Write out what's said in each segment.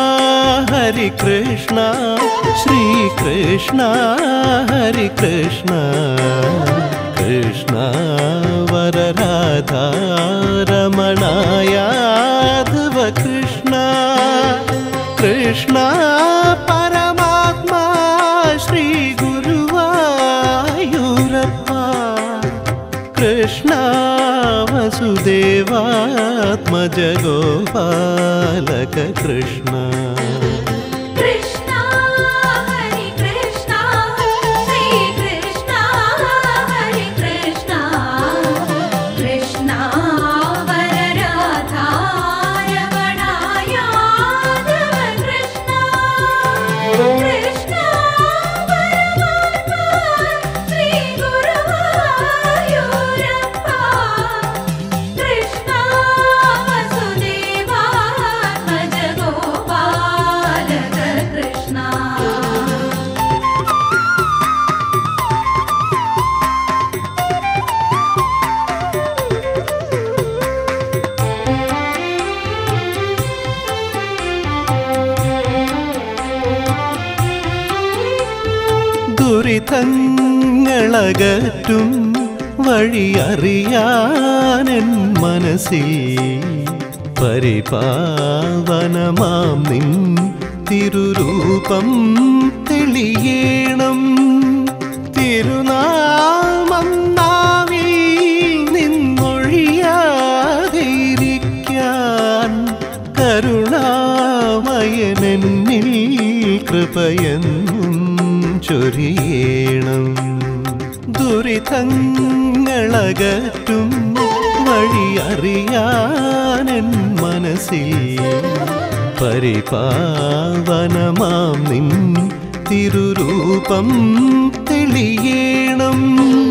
ഹരി കൃഷ്ണ ശ്രീകൃഷ്ണ ഹരി കൃഷ്ണ കൃഷ്ണ വരരാധാ രമണായാധവ കൃഷ്ണ കൃഷ്ണ പരമാത്മാ ശ്രീ ഗുരുവായൂരപ്പ കൃഷ്ണ വസുദേവാത്മജ ഗോപാലക കൃഷ്ണ കൃഷ്ണ ഹരി കൃഷ്ണ ശ്രീ കൃഷ്ണ ഹരി കൃഷ്ണ കൃഷ്ണ വരരാധാ രമണായാധവ കൃഷ്ണ കൃഷ്ണ പരമാത്മാ ശ്രീ ഗുരുവായൂരപ്പ കൃഷ്ണ വസുദേവാത്മജ ഗോപാലക കൃഷ്ണ ദുരിതങ്ങളകറ്റും വഴിയറിയാനെൻ മനസ്സിൽ പരിപാവനമാം നിൻ തിരുരൂപം തെളിയേണം തിരുനാമം നാവിൽ നിന്നൊഴിയാതിരിക്കാൻ കരുണാമയനെന്നിൽ കൃപയെന്നും ചൊരിയേണം ദുരിതങ്ങളകറ്റും വഴിയറിയാനെൻ മനസ്സിൽ പരിപാവനമാം നിൻ തിരുരൂപം തെളിയേണം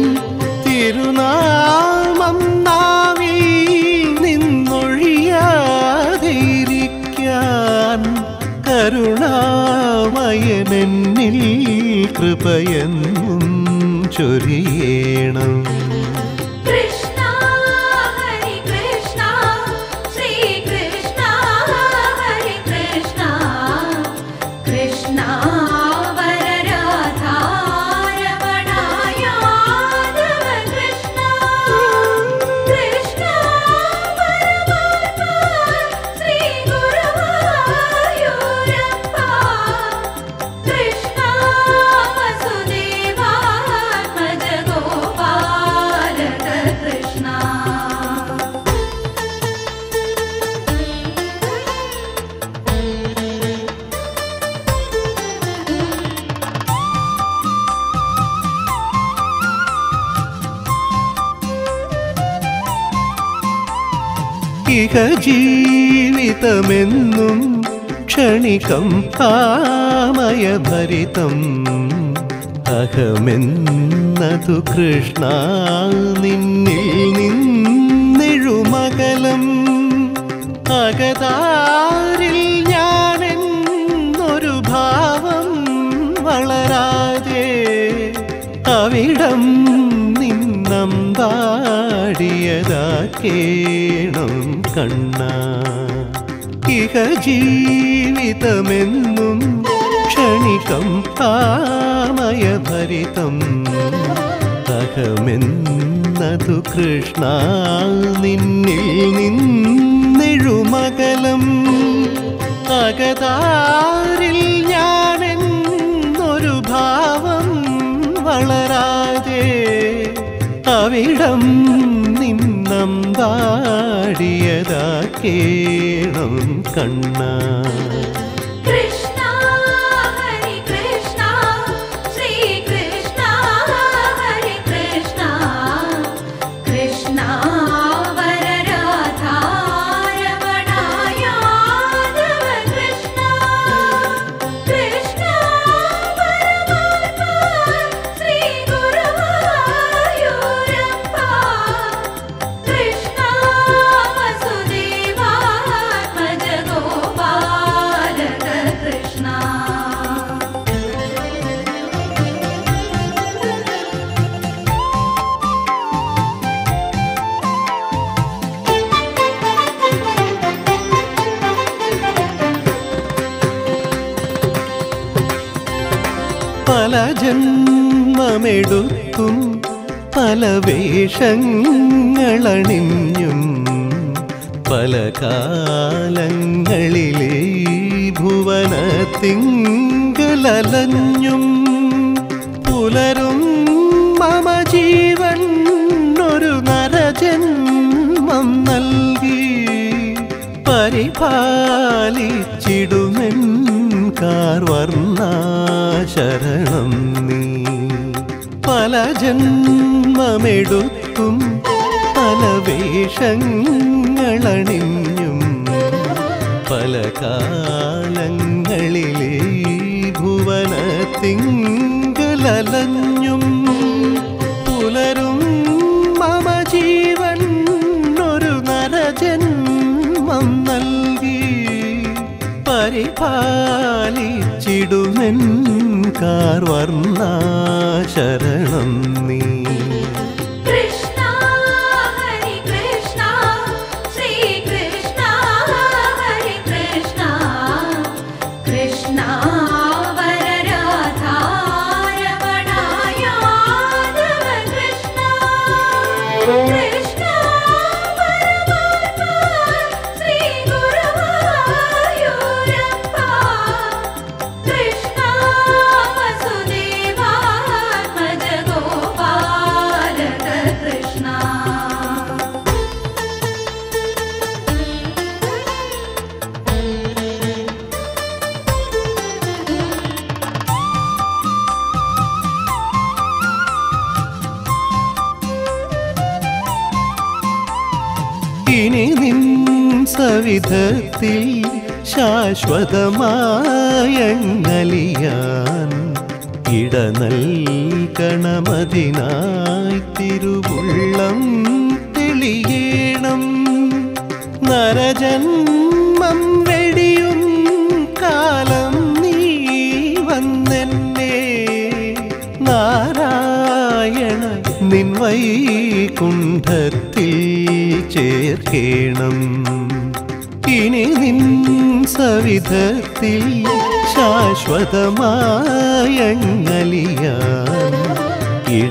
തിരുനാമം നാവിൽ നിന്നൊഴിയാതിരിക്കാൻ കരുണാമയനെന്നിൽ കൃപയെന്നും ചൊരിയേണം കൃഷ്ണ ഹരി കൃഷ്ണ ശ്രീ കൃഷ്ണ ഹരി കൃഷ്ണ കൃഷ്ണ വരരാധാ രമണായാധവ കൃഷ്ണ കൃഷ്ണ പരമാത്മാ ശ്രീ ഗുരുവായൂരപ്പ കൃഷ്ണ വസുദേവാത്മജ ഗോപാലക കൃഷ്ണ ഇഹ ജീവിതമെന്നും ക്ഷണികം കാമയഭരിതം അഹമെന്നതു കൃഷ്ണ നിന്നിൽ നിന്നെഴുമകലം അകതാരിൽ ഞാനെന്നൊരു ഭാവം വളരാതെ അവിടം നിന്നമ്പാടിയതാക്കേണം കണ്ണ ഇഹ ജീവിതമെന്നും ക്ഷണികം കാമയഭരിതം അഹമെന്നതു കൃഷ്ണ നിന്നിൽ നിന്നെഴുമകലം അകതാരിൽ ഞാനെന്നൊരു ഭാവം വളരാതെ അവിടം നിന്നമ്പാടിയതാക്കേണം കണ്ണ കൃഷ്ണ ഹരി കൃഷ്ണ ശ്രീ കൃഷ്ണ ഹരി കൃഷ്ണ കൃഷ്ണ വരരാധാ രമണായാധവ കൃഷ്ണ കൃഷ്ണ പരമാത്മാ ശ്രീ ഗുരുവായൂരപ്പ കൃഷ്ണ വസുദേവാത്മജ ഗോപാലക പല ജന്മമെടുത്തും പല വേഷങ്ങളണിഞ്ഞും പല കാലങ്ങളിലെ ഭുവനത്തിങ്കലലഞ്ഞും പുലരും മമ ജീവൻ ഒരു നരജന്മം നൽകി പരിപാലിച്ചിടുമെൻ കാർവർണാശരണം നീ പല ജന്മമെടുത്തും പല വേഷങ്ങളണിഞ്ഞും പല കാലങ്ങളിലെ ഭുവനത്തിങ്കലലഞ്ഞും പുലരും മമ ജീവൻ ഒരു നരജന്മം നൽകി പരിപാലിച്ചിടുമെൻ കാർവർണാശരണം നീ കൃഷ്ണ ഹരി കൃഷ്ണ ശ്രീ കൃഷ്ണ ഹരി കൃഷ്ണ കൃഷ്ണ വരരാധാ രമണ യാദവ കൃഷ്ണ കൃഷ്ണ പരമാത്മാ ശ്രീ ഗുരുവായൂരപ്പ കൃഷ്ണ വസുദേവാത്മജ ഗോപാലക കൃഷ്ണ ഇനി നിൻ സവിധത്തിൽ ശാശ്വതമായങ്ങലിയാൻ ഇട നൽകണമതിനായി തിരുവുള്ളം തെളിയണം നരജന്മം വെടിയും കാലം നീ വന്നെന്നെ നാരായണ നിൻ വൈകുണ്ഠത്തിൽ ചേർക്കേണം ഇനി നിൻ സവിധത്തിൽ ശാശ്വതമായങ്ങലിയാൻ ഇട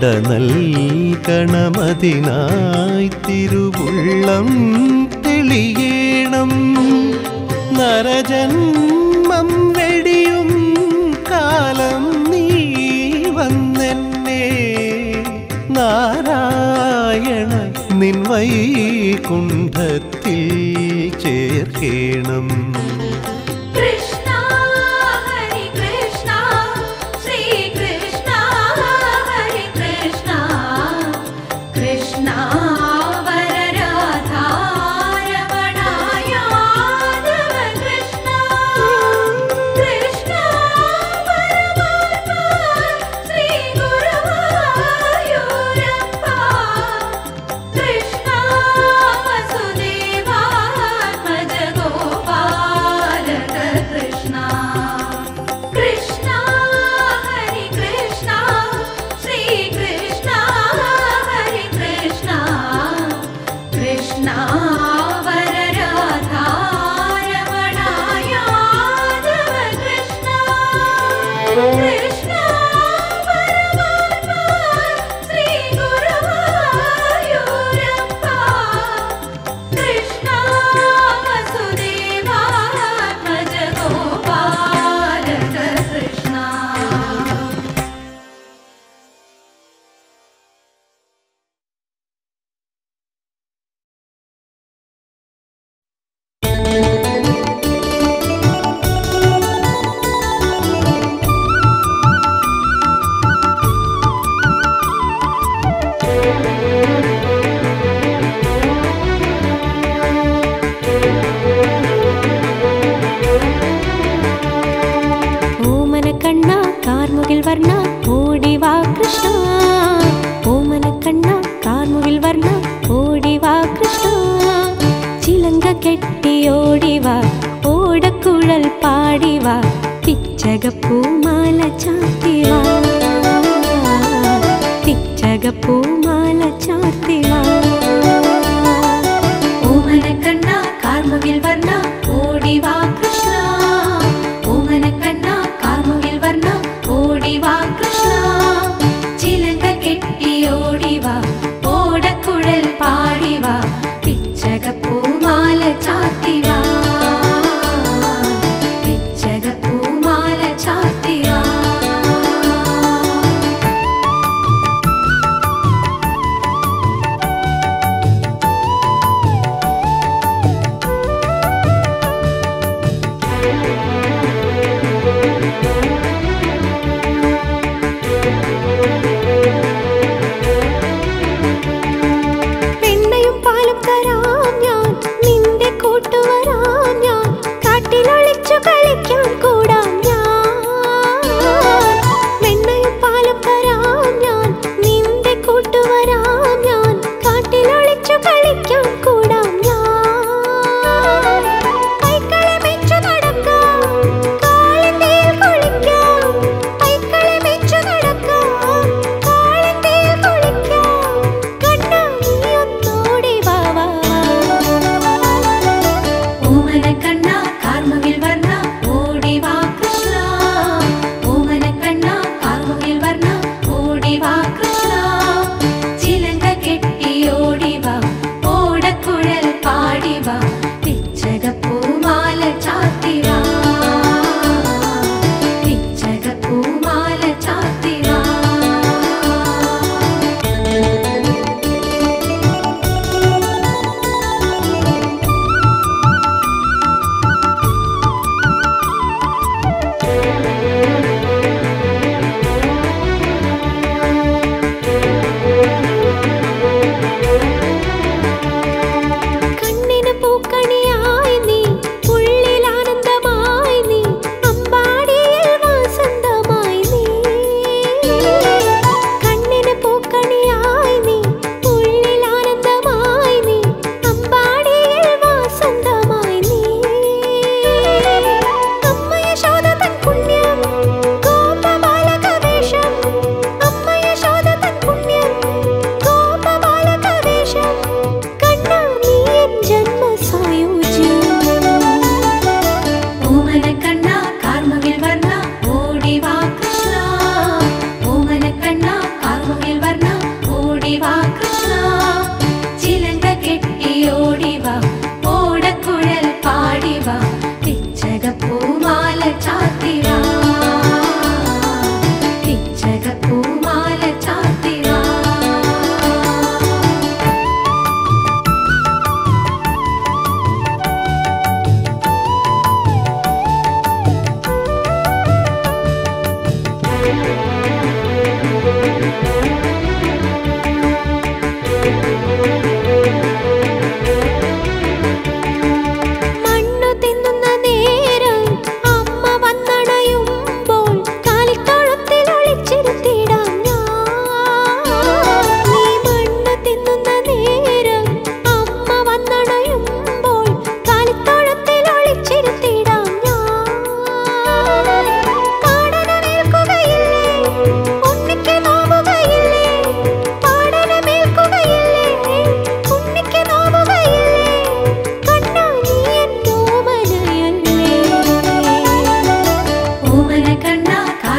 നൽകണമതിനായി തിരുവുള്ളം തെളിയണം നരജന്മം വെടിയും കാലം നീ വന്നെന്നെ നാരായണ നിൻ വൈകുണ്ഠത്തിൽ ചേർക്കേണം കൃഷ്ണ ഹരി കൃഷ്ണ ശ്രീ കൃഷ്ണ ഹരി കൃഷ്ണ കൃഷ്ണ വരരാധാ രമണ യാദവ കൃഷ്ണ കൃഷ്ണ പരമാത്മാ ശ്രീ ഗുരുവായൂരപ്പ കൃഷ്ണ വസുദേവാത്മജ ഗോപാലക കൃഷ്ണ കൃഷ്ണ ഹരി കൃഷ്ണ ശ്രീ കൃഷ്ണ ഹരി കൃഷ്ണ കൃഷ്ണ വരരാധാ രമണ യാദവ കൃഷ്ണ കൃഷ്ണ പരമാത്മാ ശ്രീ ഗുരുവായൂരപ്പ കൃഷ്ണ വസുദേവാത്മജ ഗോപാലക കൃഷ്ണ ഓമന കണ്ണ കാർമുകിൽ വർണ്ണ ഓടി വാ കൃഷ്ണ ഓമന കണ്ണ കാർമുകിൽ വർണ്ണ ഓടി വാ കൃഷ്ണ ചിലങ്ക കെട്ടി ഓടി വാ ഓടക്കുഴൽ പാടി വാ പിച്ചകപ്പൂമാല ചാത്തി വാ പിച്ചകപ്പൂമാല ചാത്തി വാ ഓമനക്കണ്ണ കാർമുകിൽ വർണ്ണ ഓടി വാ കൃഷ്ണ ഓമനക്കണ്ണ കാർമുകിൽ വർണ്ണ ഓടി വാ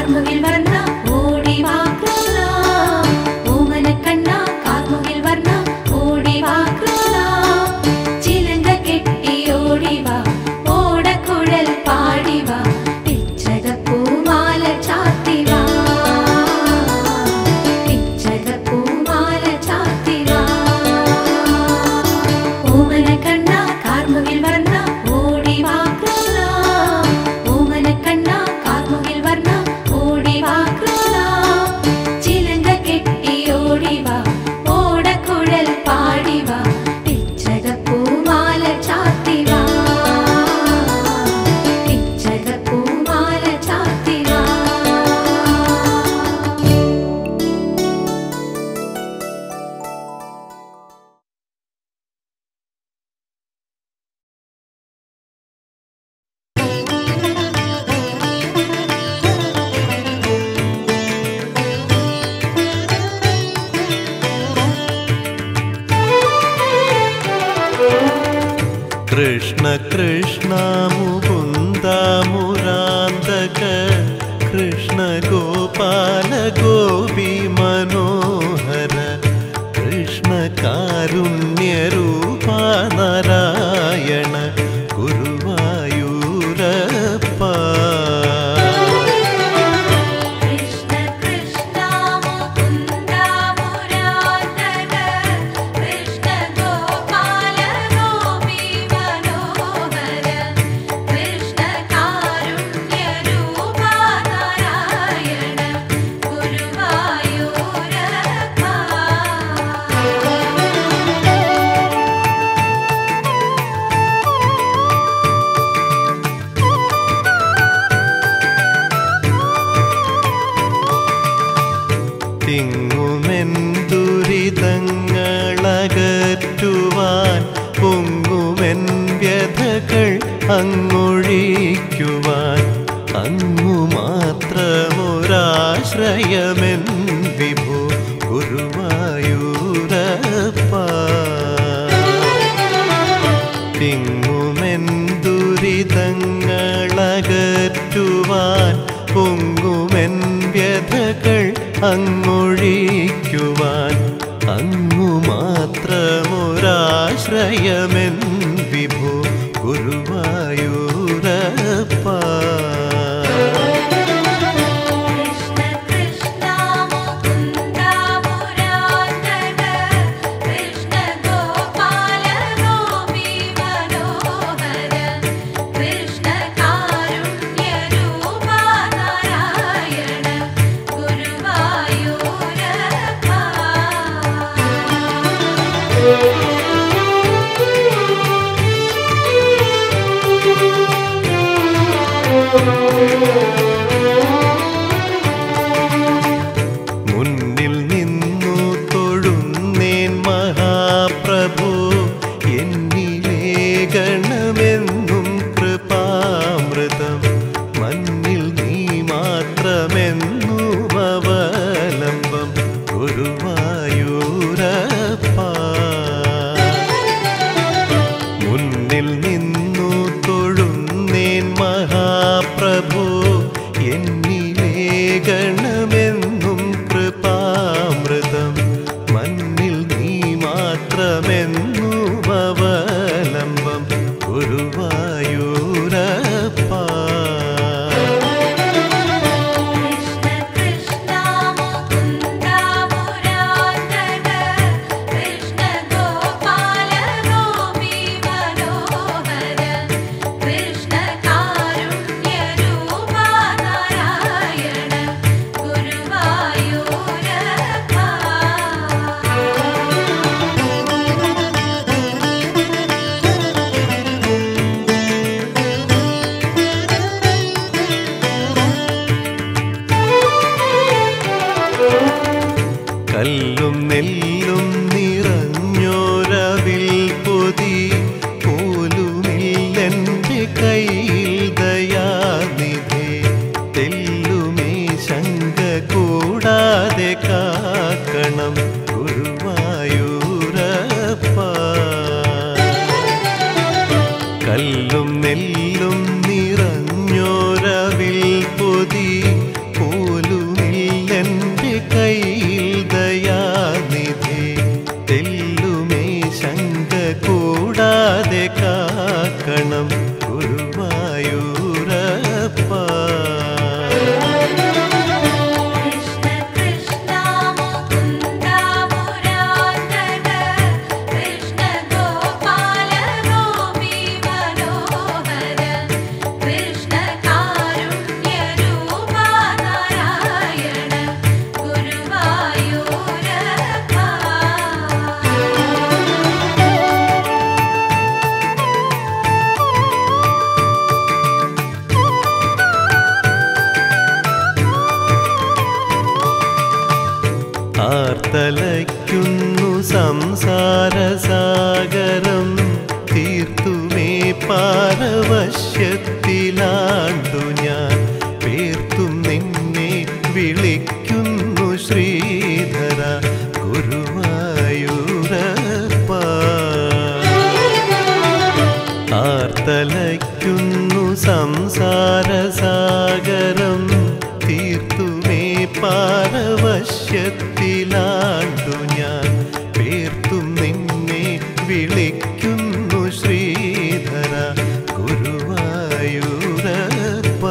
കാർമുകിൽ വർണ്ണ ഓടി വാ കൃഷ്ണ ഓമനക്കണ്ണ കാർമുകിൽ വർണ്ണ ഓടി വാ കൃഷ്ണ ചിലങ്ക കെട്ടി ഓടി വാ ഓടക്കുഴൽ പാടി വാ പിച്ചകപ്പൂമാല ചാത്തി വാ പിച്ചകപ്പൂമാല ചാത്തി വാ ഓമനക്കണ്ണ കാർമുകിൽ വർണ്ണ ഓടി വാ കൃഷ്ണ ഓമനക്കണ്ണ കാർമുകിൽ വർണ്ണ ഓടി വാ കൃഷ്ണ ചിലങ്ക കെട്ടി ഓടി വാ ഓടക്കുഴൽ പാടി വാ പിച്ചകപ്പൂമാല ചാത്തി വാ പിച്ചകപ്പൂമാല ചാത്തി വാ കൃഷ്ണ കൃഷ്ണ മുകുന്ദ മുരാന്തക കൃഷ്ണ ഗോപാല ഗോപി മനോഹര കൃഷ്ണ കാരുണ്യരൂപ നാരായണ ഗുരുവായൂരപ്പ കൃഷ്ണ കൃഷ്ണ മുകുന്ദ മുരാരക കൃഷ്ണ ഗോപാല ഗോപി മനോഹര കൃഷ്ണ കാരുണ്യ രൂപ നാരായണ ഗുരുവായൂരപ്പ തിങ്ങുമെൻ ദുരിതങ്ങളകറ്റുവാൻ പൊങ്ങുമെൻ വ്യഥകൾ അങ്ങൊഴിക്കുവാൻ അങ്ങു മാത്രമൊരാശ്രയമെൻ വിഭു ഗുരുവായൂരപ്പ തിങ്ങുമെൻ ദുരിതങ്ങളകറ്റുവാൻ പൊങ്ങുമെൻ വ്യഥകൾ അങ്ങൊഴിക്കുവാൻ അങ്ങു മാത്രമൊരാശ്രയമെൻ വിഭു ഗുരുവായൂരപ്പ കൃഷ്ണ കൃഷ്ണ മുകുന്ദ മുരാരക കൃഷ്ണ ഗോപാല ഗോപി മനോഹര കൃഷ്ണ കാരുണ്യ രൂപ നാരായണ മുന്നിൽ നിന്നു തൊഴുന്നേൻ മഹാപ്രഭു എന്നിലേ ഗണമെന്നും കൃപാമൃതം മണ്ണിൽ നീ മാത്രമെന്നും അവലംബം ഗുരുവായൂരപ്പ മുന്നിൽ നിന്നു തൊഴുന്നേൻ മഹാപ്രഭു എന്നിലേ ഗണമെന്നും കൃപാമൃതം മണ്ണിൽ നീ മാത്രമെന്നും അവലംബം ഗുരുവായൂരപ്പ കൃഷ്ണ കൃഷ്ണ മുകുന്ദ മുരാരക കൃഷ്ണ ഗോപാല ഗോപി മനോഹര കൃഷ്ണ കാരുണ്യ രൂപ നാരായണ കല്ലും നെല്ലും നിറഞ്ഞോരവിൽ പൊതി പോലുമില്ലെൻ്റെ കയ്യിൽ ദയാനിധി തെല്ലുമേ ശങ്ക കൂടാതെ കാക്കണം ഗുരുവായൂരപ്പ കല്ലും നെല്ലും നിറഞ്ഞോരവിൽ പൊതി പോ സഖ്യത്തിലാണ്ടു ഞാൻ പേർത്തും നിന്നെ വിളിക്കുന്നു ശ്രീധര ഗുരുവായൂരപ്പ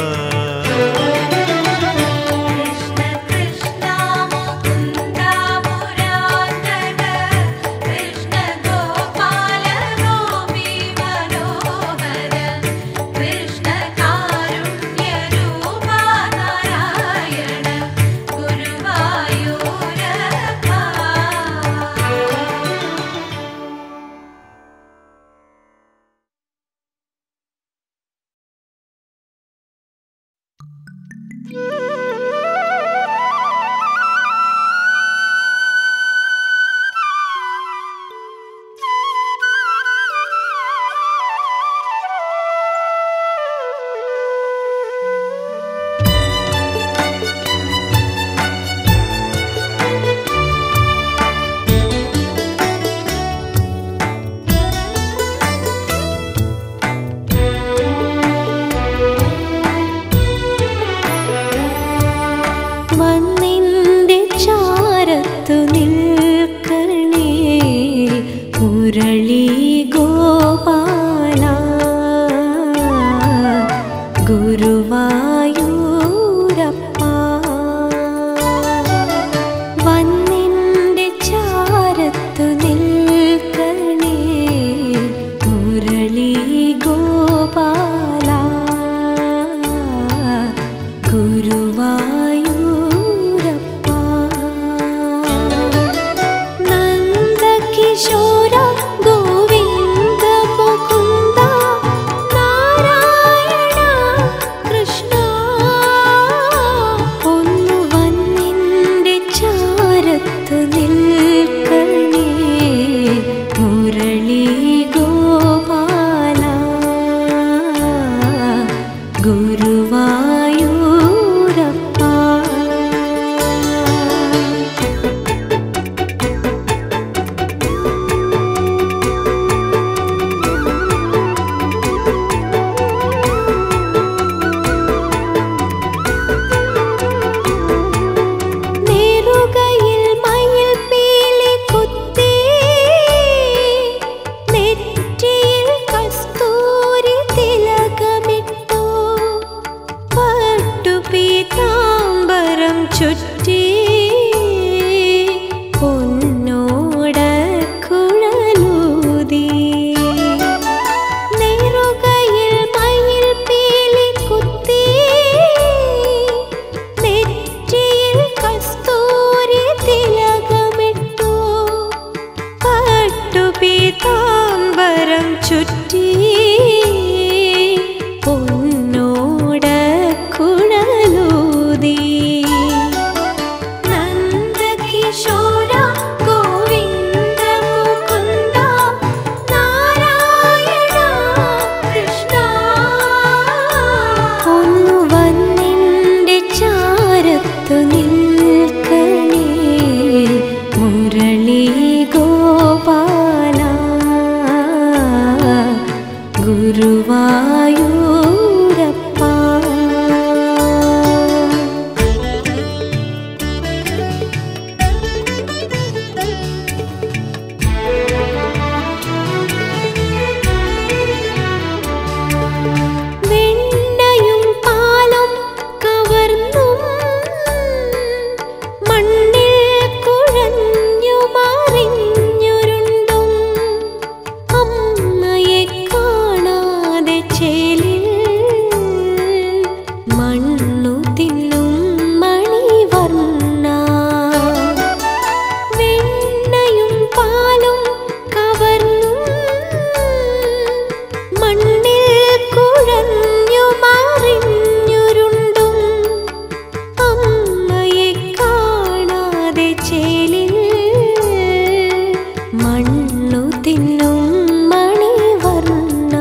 കൃഷ്ണ കൃഷ്ണ മുകുന്ദ മുരാരക കൃഷ്ണ ഗോപാല ഗോപി മനോഹര കൃഷ്ണ കാരുണ്യ രൂപ നാരായണ ഗുരുവായൂരപ്പ വന്നിന്റെ ചാരത്തു നിൽക്കണേ മുരളി ഗോപാല ഗുരുവായൂരപ്പ വന്നിന്റെ ചാരത്തു നിൽക്കണേ മുരളി ഗോപാല ഗുരുവായൂരപ്പ നന്ദകിശോര ഗോവിന്ദ മുകുന്ദ നാരായണ കൃഷ്ണ ഒന്നു വന്നിന്റെ ചാരത്ത് നിൽക്കണേ മുരളി ഗോപാല ഗുരുവായൂരപ്പ നേറുകയിൽ മയിൽ പീലി കുത്തി നെറ്റിയിൽ കസ്തൂരി തിലകമിട്ടു പട്ടുപീതാംബരം ചുറ്റി പൊന്നോട കുഴലൂതി നേറുകയിൽ മയിൽ പീലി കുത്തി നെറ്റിയിൽ കസ്തൂരി തിലകമിട്ടു പട്ടുപീതാംബരം ചുറ്റി പൊന്നോട കുഴലൂതി നന്ദകിശോര ഗോവിന്ദ മുകുന്ദ നാരായണ കൃഷ്ണ ഒന്നു വന്നിന്റെ ചാരത്തു നിൽക്കണേ മുരളി ഗോപാല ഗുരുവായൂരപ്പ വെണ്ണയും പാലും കവർന്നും മണ്ണിൽ കുഴഞ്ഞു മറിഞ്ഞുരുണ്ടും അമ്മയെ കാണാതെ ചേലിൽ മണ്ണു തിന്നും മണിവർണ്ണ വെണ്ണയും പാലും കവർന്നും മണ്ണിൽ കുഴഞ്ഞു മറിഞ്ഞുരുണ്ടും അമ്മയെ കാണാതെ ചേലിൽ മണ്ണു തിന്നും മണിവർണ്ണ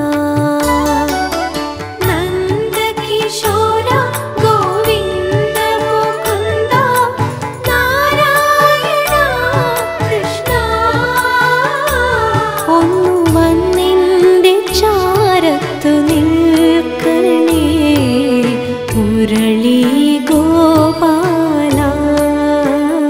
നന്ദകിശോര ഗോവിന്ദ മുകുന്ദ നാരായണ കൃഷ്ണ ഒന്നു വന്നിന്റെ ചാരത്തു നിൽക്കണേ മുരളി ഗോപാല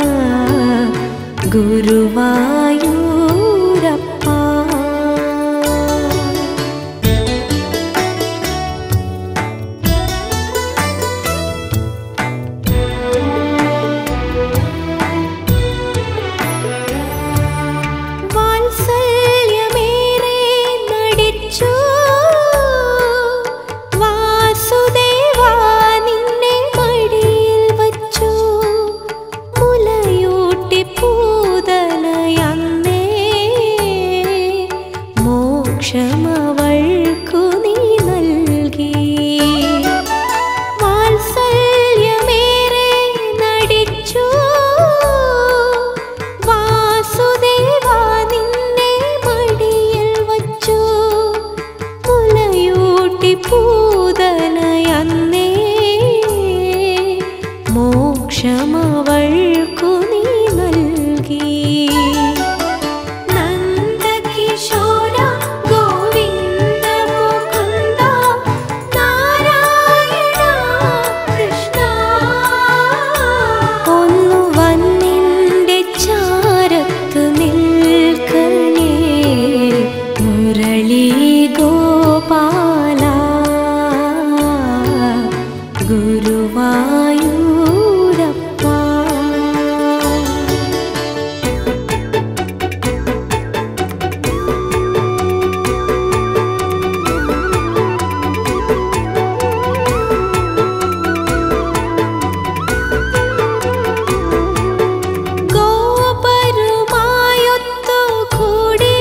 ഗോപരുമായൊത്തു കൂടി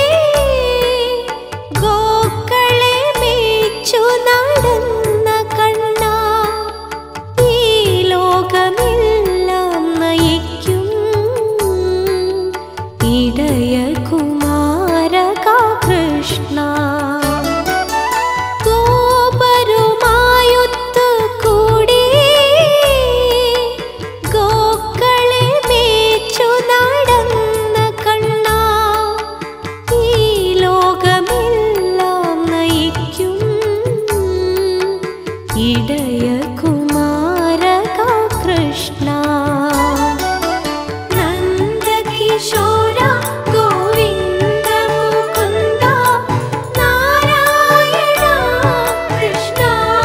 ഗോക്കളെ മേച്ചു നടന്ന കണ്ണ ഈ ലോകമെല്ലാം നയിക്കും ഇടയ കുമാരക കൃഷ്ണ ഗോപരുമായൊത്തു കൂടി ഗോക്കളെ മേച്ചു നടന്ന കണ്ണ ഈ ലോകമെല്ലാം നയിക്കും ഇടയ കുമാരക കൃഷ്ണ നന്ദകിശോര ഗോവിന്ദ മുകുന്ദ നാരായണ കൃഷ്ണ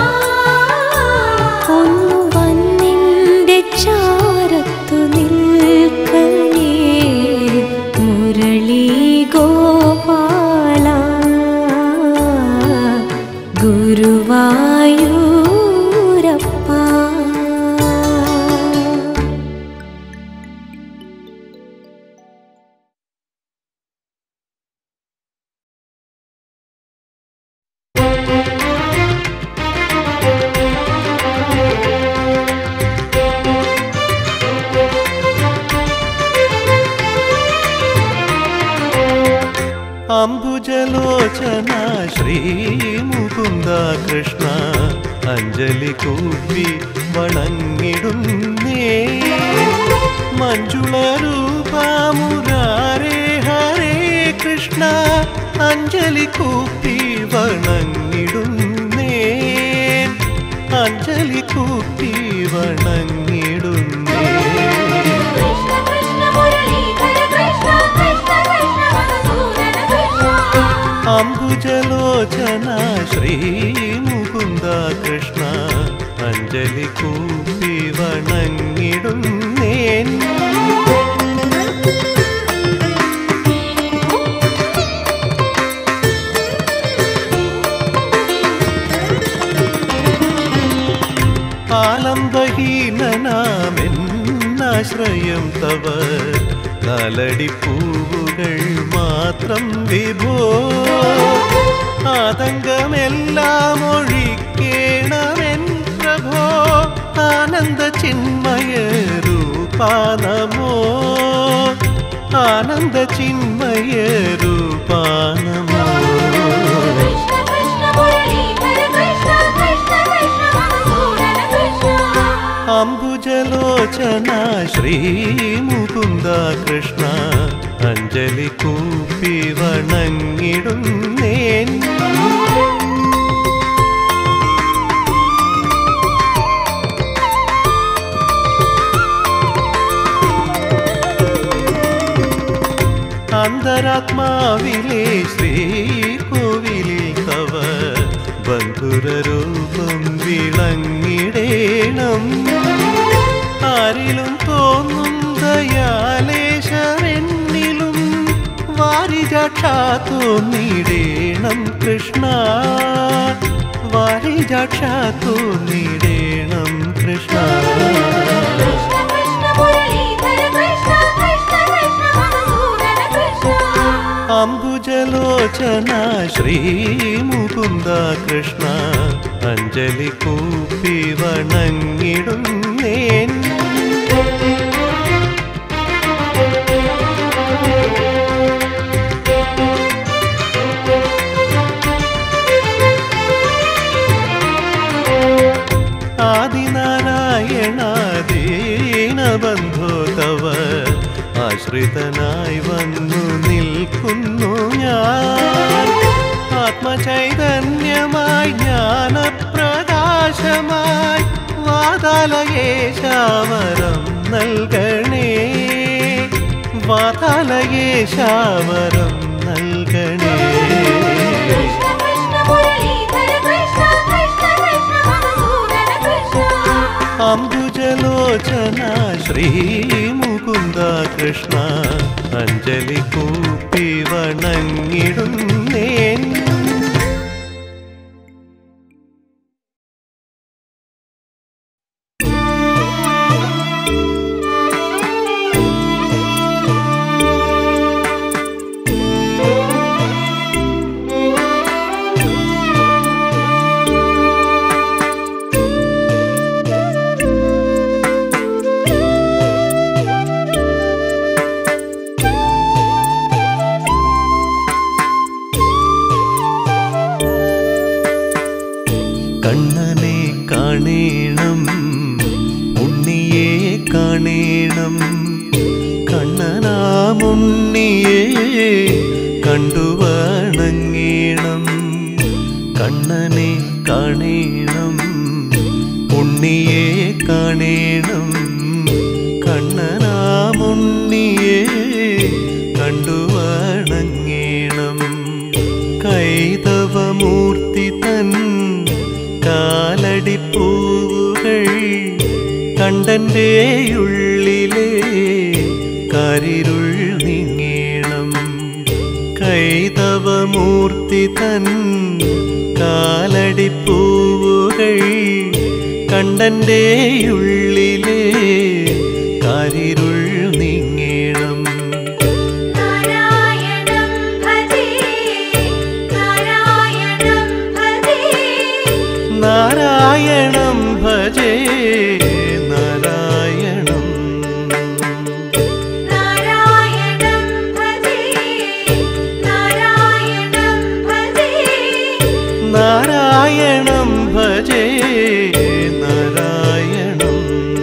ഒന്നു വന്നിന്റെ ചാരത്തു നിൽക്കണേ മുരളി ഗോപാല ഗുരുവായൂരപ്പ അംബുജലോചന ശ്രീ മുകുന്ദ കൃഷ്ണ അഞ്ജലി കൂപ്പി വണങ്ങിടുന്നേ മഞ്ജുള രൂപമുരാരേ ഹരേ കൃഷ്ണ അഞ്ജലി കൂപ്പി വണങ്ങിടുന്നേ അഞ്ജലി കൂപ്പി വണങ്ങിടുന്നേ കൃഷ്ണ കൃഷ്ണ മുരളീധര കൃഷ്ണ കൃഷ്ണ കൃഷ്ണ മധുസൂദന കൃഷ്ണ അംബുജലോചന ശ്രീ മുകുന്ദ കൃഷ്ണ അഞ്ജലി കൂപ്പി വണങ്ങിടുന്നേൻ ആലംബഹീനനാമെന്നാശ്രയം തവ കാലടിപ്പൂവുകൾ മാത്രം വിഭോ ആതങ്കമെല്ലാം ഒഴിക്കേണമെൻ പ്രഭോ ആനന്ദ ചിന്മയ രൂപാ നമോ ആനന്ദ ചിന്മയ രൂപാ നമോ കൃഷ്ണ കൃഷ്ണ മുരളീധര കൃഷ്ണ കൃഷ്ണ കൃഷ്ണ മധുസൂദന കൃഷ്ണ അംബുജലോചന ശ്രീ മുകുന്ദ കൃഷ്ണ അഞ്ജലി കൂപ്പി വണങ്ങിടുന്നേൻ അന്തരാത്മാവിലെ ശ്രീകോവിലിൽ തവ ബന്ധുരൂപം വിളങ്ങിടേണം ആരിലും തോന്നും ദയാലേശമെന്നിലും വാരിജാക്ഷാ തോന്നിടേണം കൃഷ്ണ വാരിജാക്ഷാ തോന്നിടേണം കൃഷ്ണ കൃഷ്ണ കൃഷ്ണ മുരളീധര കൃഷ്ണ കൃഷ്ണ കൃഷ്ണ മധുസൂദന കൃഷ്ണ അംബുജലോചന ശ്രീ മുകുന്ദ കൃഷ്ണ അഞ്ജലി കൂപ്പി വണങ്ങിടുന്നേൻ ആദിനാരായണ ദീനബന്ധോ തവ ആശ്രിതനായി വന്നു നിൽക്കുന്നു ഞാൻ ആത്മചൈതന്യമായി ജ്ഞാനപ്രകാശമായി വാതാലയേശാവരം നൽകണേ വാതാലയേശാവരം നൽകണേ കൃഷ്ണ കൃഷ്ണ മുരളീധര കൃഷ്ണ കൃഷ്ണ കൃഷ്ണ മധുസൂദന കൃഷ്ണ അംബുജലോചന ശ്രീ മുകുന്ദ കൃഷ്ണ അഞ്ജലി കൂപ്പി വണങ്ങിടുന്നേൻ കണ്ണനെ കാണേണം ഉണ്ണിയെ കാണേണം കണ്ണനാമുണ്ണിയെ കണ്ടുവണങ്ങേണം കണ്ണനെ കാണേണം ഉണ്ണിയെ കാണേണം കണ്ണനാമുണ്ണിയെ കണ്ടുവണങ്ങേണം കൈതവമൂർത്തി തൻ കാലടിപ്പൂവുകൾ കണ്ടൻ്റെ ഉള്ളിലെ കരിരുൾ നീങ്ങേണം കൈതവമൂർത്തി തൻ കാലടിപ്പൂവുകൾ കണ്ടൻ്റെ ഉള്ളിലെ കരിരുൾ നീങ്ങേണം നാരായണം ഭജേ നാരായണം ഭജേ നാരായണം ഭജേ നാരായണം നാരായണം ഭജേ നാരായണം ഭജേ നാരായണം ഭജേ നാരായണം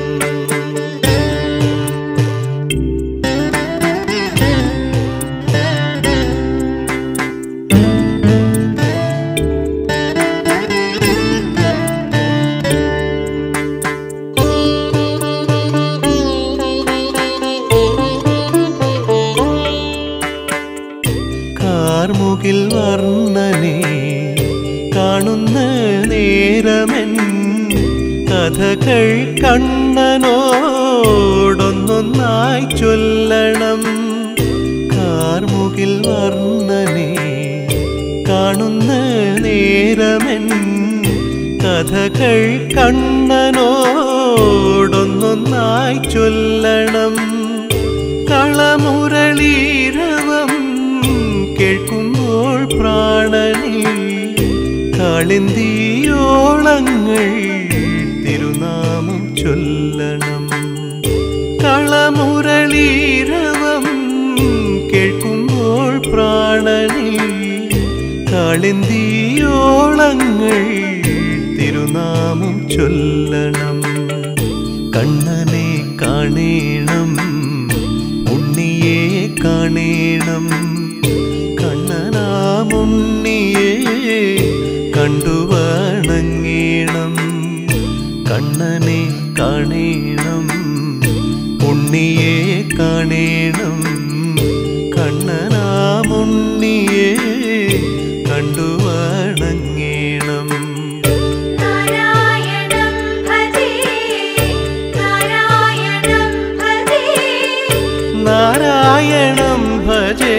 കാർമുകിൽ വർണ്ണനെ കാണുന്ന നേരമെൻ കഥകൾ കണ്ണനോടൊന്നൊന്നായി ചൊല്ലണം കാർമുകിൽ വർണ്ണനെ കാണുന്ന നേരമെൻ കഥകൾ കണ്ണനോടൊന്നൊന്നായി ചൊല്ലണം കളമുരളീരവം കേൾക്കുമ്പോൾ പ്രാണനിൽ കളിന്തിയോളങ്ങൾ തിരുനാമം ചൊല്ലണം കളമുരളീരവം കേൾക്കുമ്പോൾ പ്രാണനിൽ കളിന്തിയോളങ്ങൾ തിരുനാമം ചൊല്ലണം കണ്ണനെ കാണേണം ഉണ്ണിയെ കാണേണം കണ്ണനാമുണ്ണിയെ കണ്ടുവണങ്ങേണം കണ്ണനെ കാണേണം ഉണ്ണിയെ കാണേണം കണ്ണനാമുണ്ണിയെ കണ്ടുവണങ്ങേണം നാരായണം ഭജേ നാരായണം ഭജേ നാരായണം ഭജേ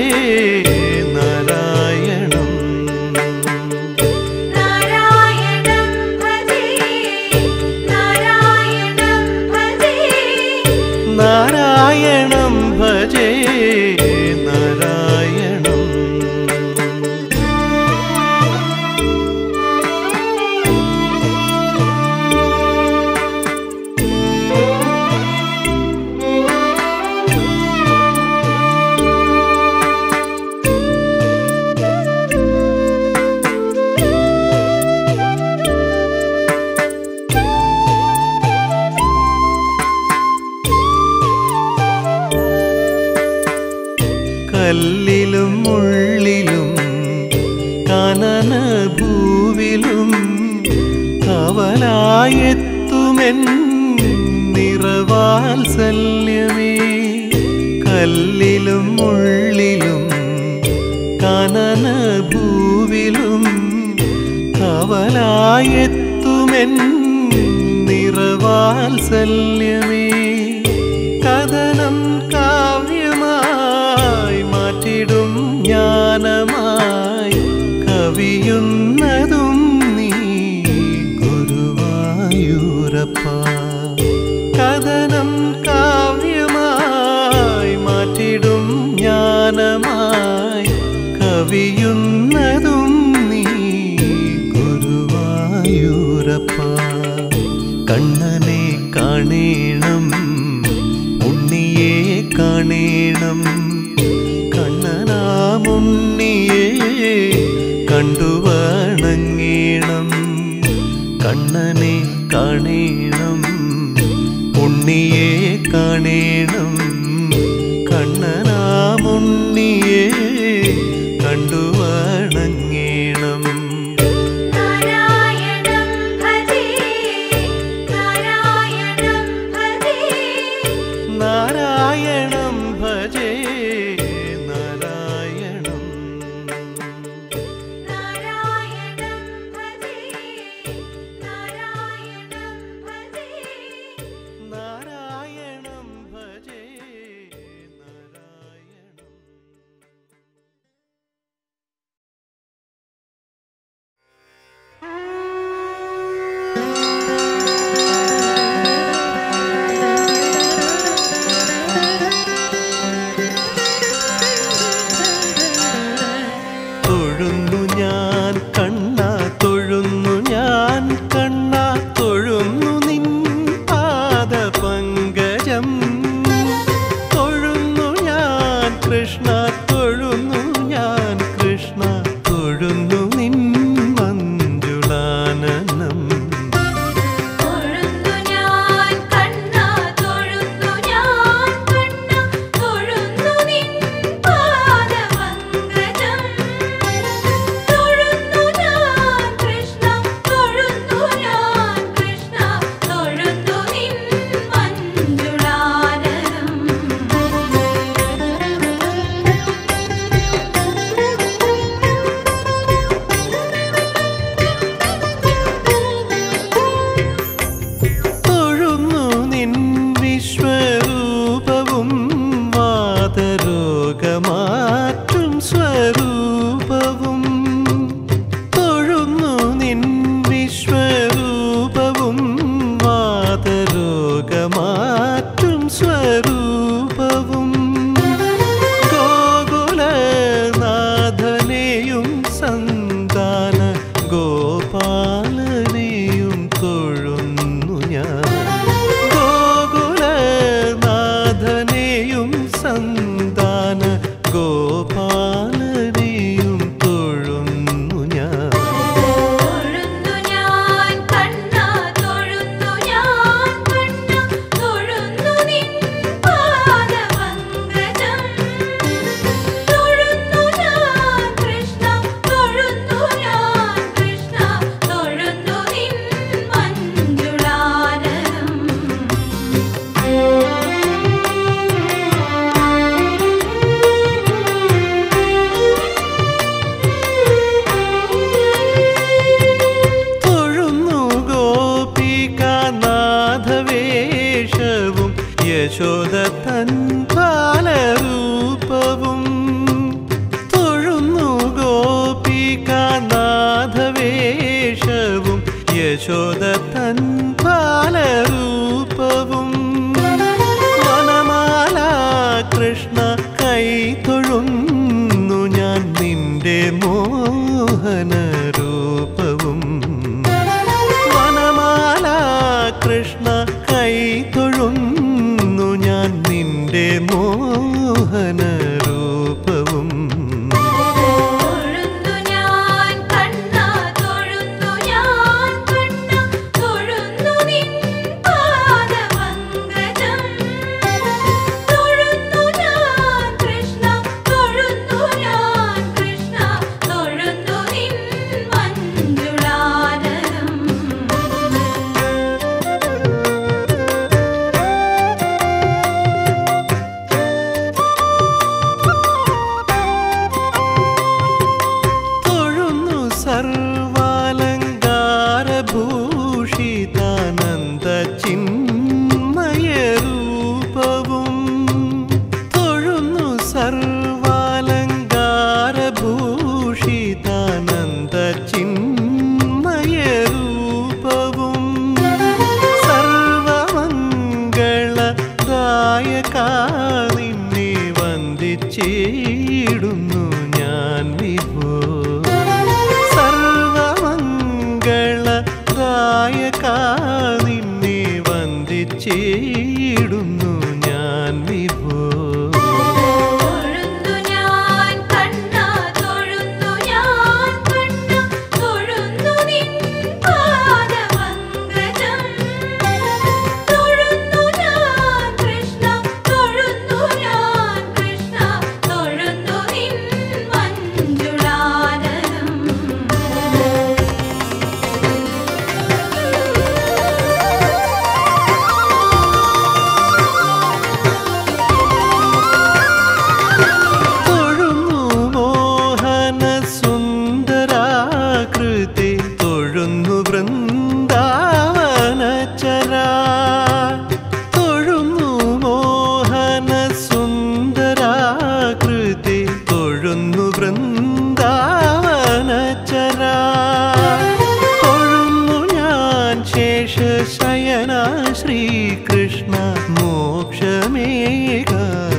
നാരായണം നാരായണം ഭജേ നാരായണം ഭജേ നാരായണം ഭജേ നാരായണം കല്ലിലും മുള്ളിലും കനന ഭൂവിലും കവലായെത്തുമെൻ നിറവാത്സല്യമേ കല്ലിലും മുള്ളിലും കനന ഭൂവിലും കവലായെത്തുമെൻ നിറവാത്സല്യമേ വാത്സല്യമേ കഥനം കാവ്യമായി മാറ്റിടും ജ്ഞാനമായി കവിയുന്നതും നീ ഗുരുവായൂരപ്പ കഥനം കാവ്യമായി മാറ്റിടും ജ്ഞാനമായി കവിയുന്നതും നീ ഗുരുവായൂരപ്പ കണ്ണനെ കാണേണം ഉണ്ണിയെ കാണേണം കണ്ണനാമുണ്ണിയെ കണ്ടു വണങ്ങേണം കണ്ണനെ കാണേണം ഉണ്ണിയെ കാണേണം കണ്ണനാമുണ്ണിയെ കണ്ടു വണങ്ങേണം നാരായണം ഭജേ നാരായണം ഭജേ നാരായണം ഭജേ നാരായണം നാരായണം ഭജേ നാരായണം ഭജേ നാരായണം ഭജേ നാരായണം തൊഴുന്നു ഞാൻ കണ്ണ തൊഴുന്നു ഞാൻ കണ്ണ തൊഴുന്നു നിൻ പാദ പങ്കജം തൊഴുന്നു ഞാൻ കൃഷ്ണ തൊഴുന്നു ഞാൻ കൃഷ്ണ തൊഴുന്നു നിൻ മഞ്ജുളാനനം തൊഴുന്നു ഞാൻ കണ്ണ തൊഴുന്നു ഞാൻ കണ്ണ തൊഴുന്നു നിൻ പാദപങ്കജം തൊഴുന്നു ഞാൻ കൃഷ്ണ തൊഴുന്നു ഞാൻ കൃഷ്ണ തൊഴുന്നു നിൻ തൊഴുന്നു നിൻ വിശ്വരൂപവും വാതരോഗമാറ്റും സ്വരൂപവും തൊഴുന്നു നിൻ വിശ്വരൂപവും വാതരോഗമാറ്റും സ്വരൂപവും ഗോകുലനാഥനെയും സന്താന ഗോപാലനെയും തൊഴുന്നു ഞാൻ ഗോകുലനാഥനെയും സന്താന ഗോപാലനെയും തൊഴുന്നു ഞാൻ തൊഴുന്നു ഞാൻ കണ്ണ തൊഴുന്നു ഞാൻ കണ്ണ തൊഴുന്നു നിൻ പാദപങ്കജം തൊഴുന്നു ഞാൻ കൃഷ്ണ തൊഴുന്നു ഞാൻ കൃഷ്ണ തൊഴുന്നു നിൻ മഞ്ജുളാനനം തൊഴുന്നു ഗോപികാനാഥവേഷവും യശോദ തൻ ബാലരൂപവും തൊഴുന്നു ഗോപികാനാഥവേഷവും യശോദ തൻ ബാലരൂപവും വനമാല കൃഷ്ണ കൈ തൊഴുന്നു ഞാൻ നിന്റെ മോഹന രൂപവും വനമാല കൃഷ്ണ കൈ തൊഴുന്നു ഞാൻ നിന്റെ മോഹന രൂപവും തൊഴുന്നു ഞാൻ കണ്ണ തൊഴുന്നു ഞാൻ കണ്ണ തൊഴുന്നു നിൻ പാദപങ്കജം തൊഴുന്നു ഞാൻ കൃഷ്ണ തൊഴുന്നു ഞാൻ കൃഷ്ണ തൊഴുന്നു നിൻ മഞ്ജുളാനനം നമിച്ചിടുന്നു ഞാൻ വിഭോ തൊഴുന്നു ഞാൻ കണ്ണ തൊഴുന്നു ഞാൻ കണ്ണ തൊഴുന്നു നിൻ പാദപങ്കജം തൊഴുന്നു ഞാൻ കൃഷ്ണ തൊഴുന്നു ഞാൻ കൃഷ്ണ തൊഴുന്നു നിൻ മഞ്ജുളാനനം തൊഴുന്നു മോഹന സുന്ദരാകൃതി തൊഴുന്നു വൃന്ദാവനചര തൊഴുന്നു മോഹന സുന്ദരാകൃതി തൊഴുന്നു വൃന്ദാവനചര തൊഴുന്നു ഞാൻ ശേഷശയന ശ്രീകൃഷ്ണ മോക്ഷമേക